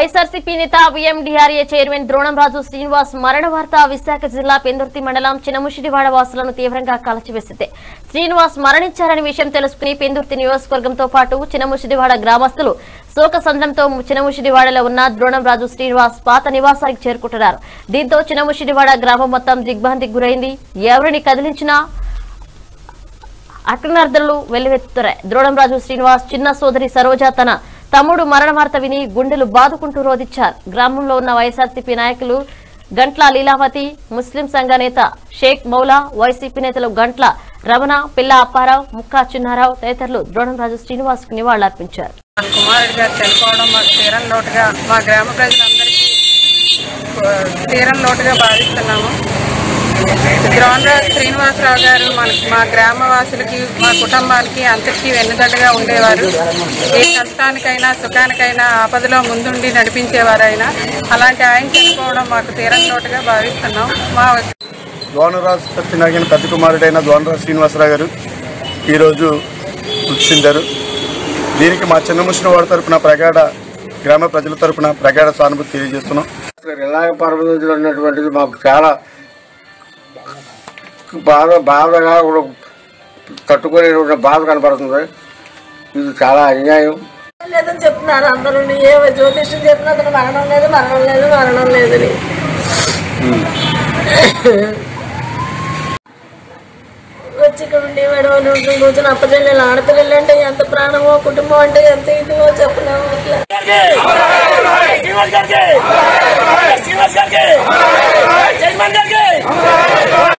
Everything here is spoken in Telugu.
వైఎస్ఆర్సీపీ నేత విఎండిఆర్ఏ చైర్మన్ ద్రోణంరాజు శ్రీనివాస్ మరణ వార్త విశాఖ జిల్లా పెందుర్తి మండలం చినముషిడివాడ వాసులను తీవ్రంగా కలచివేసింది శ్రీనివాస్ మరణించారనే విషయం తెలుసుకుని పెందుర్తి నియోజకవర్గంతో పాటు చినముషిడివాడ గ్రామస్తులు శోక సంద్రంతో చినముషిడివాడలో ఉన్న ద్రోణంరాజు శ్రీనివాస్ పాత నివాసానికి చేరుకుంటున్నారు దీంతో చినముషిడివాడ గ్రామం మొత్తం దిగ్భ్రాంతికి గురైంది ఎవరిని కదిలించినా అక్రనార్థులు వెల్లువెత్తుతారు ద్రోణంరాజు శ్రీనివాస్ చిన్న సోదరి సరోజ తన తమ్ముడు మరణ వార్త విని గుండెలు బాదుకుంటూ రోధిచ్చారు గ్రామంలో ఉన్న వైఎస్ఆర్సీపీ నాయకులు గంట్ల లీలావతి ముస్లిం సంఘ నేత షేక్ మౌలా వైసీపీ నేతలు గంట్ల రమణ పిల్ల అప్పారావు ముక్కా చిన్నారావు తదితరులు ద్రోణంరాజు శ్రీనివాస్ కు నివాళులర్పించారు మా కుమారుడి గారు చనిపోవడం మాకు తీరం లోటుగా మా గ్రామ ప్రజలందరికీ ఆ, తీరం లోటుగా భావిస్తున్నాము ద్రోణరాజు శ్రీనివాసరావు గారు మన మా గ్రామవాసులకి మా కుటుంబానికి అంతటికీ వెన్నుదడ్డగా ఉండేవారు ఏ కష్టానికైనా సుఖానికైనా ఆపదలో ముందుండి నడిపించేవారు ఆయన అలాంటి ఆయన చనిపోవడం మాకు తీరం లోటుగా భావిస్తున్నాం మా ద్వానరాజు సత్యనారాయణ పెద్ద కుమారుడైన ద్వానరాజు శ్రీనివాసరావు గారు ఈరోజు మృతి చెందారు దీనికి మా చిన్నముసిన వారి తరపున ప్రగాఢ గ్రామ ప్రజల తరపున ప్రగాఢ సానుభూతి తెలియజేస్తున్నాం ఇలాగ పరమతిలో ఉన్నటువంటిది మాకు చాలా బాధ బాధగా కూడా తట్టుకునే బాధ కనపడుతుంది ఇది చాలా అన్యాయం లేదని చెప్తున్నారు అందరూ ఏ జ్యోతిష్యం చెప్పినా అతను మరణం లేదు మరణం లేదు మరణం లేదని వచ్చి ఇక్కడ ఉండేవాడు అని ఉంటుంది రోజున అప్పచెల్లెలు ఆడపిల్లలు అంటే ఎంత ప్రాణమో కుటుంబం అంటే ఎంత ఇదిగో చెప్పలేము అసలు శ్రీనివాస్ గారికి శ్రీనివాస్ గారికి జగన్మోహన్ గారికి